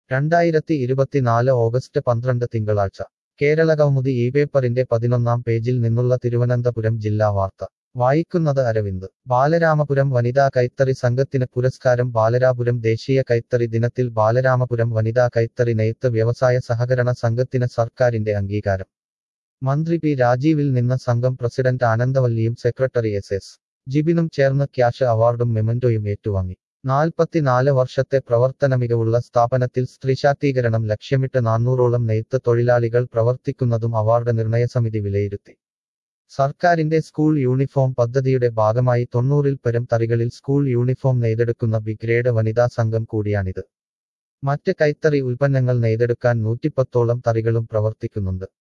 രണ്ടായിരത്തി ഇരുപത്തിനാല് ഓഗസ്റ്റ് പന്ത്രണ്ട് തിങ്കളാഴ്ച കേരള കൗമുദി ഈ പേപ്പറിന്റെ പതിനൊന്നാം പേജിൽ നിന്നുള്ള തിരുവനന്തപുരം ജില്ലാ വാർത്ത വായിക്കുന്നത് അരവിന്ദ് ബാലരാമപുരം വനിതാ കൈത്തറി സംഘത്തിന് പുരസ്കാരം ബാലരാപുരം ദേശീയ കൈത്തറി ദിനത്തിൽ ബാലരാമപുരം വനിതാ കൈത്തറി നെയ്ത്ത് വ്യവസായ സഹകരണ സംഘത്തിന് സർക്കാരിന്റെ അംഗീകാരം മന്ത്രി പി രാജീവിൽ നിന്ന് സംഘം പ്രസിഡന്റ് ആനന്ദവല്ലിയും സെക്രട്ടറി എസ് എസ് ജിബിനും ചേർന്ന് ക്യാഷ് അവാർഡും മെമന്റോയും ഏറ്റുവാങ്ങി നാൽപ്പത്തിനാല് വർഷത്തെ പ്രവർത്തന മികവുള്ള സ്ഥാപനത്തിൽ സ്ത്രീശാക്തീകരണം ലക്ഷ്യമിട്ട് നാനൂറോളം നെയ്ത്ത് തൊഴിലാളികൾ പ്രവർത്തിക്കുന്നതും അവാർഡ് നിർണയസമിതി വിലയിരുത്തി സർക്കാരിന്റെ സ്കൂൾ യൂണിഫോം പദ്ധതിയുടെ ഭാഗമായി തൊണ്ണൂറിൽ പരം തറികളിൽ സ്കൂൾ യൂണിഫോം നെയ്തെടുക്കുന്ന ബി ഗ്രേഡ് വനിതാ സംഘം കൂടിയാണിത് മറ്റ് കൈത്തറി ഉൽപ്പന്നങ്ങൾ നെയ്തെടുക്കാൻ നൂറ്റിപ്പത്തോളം തറികളും പ്രവർത്തിക്കുന്നുണ്ട്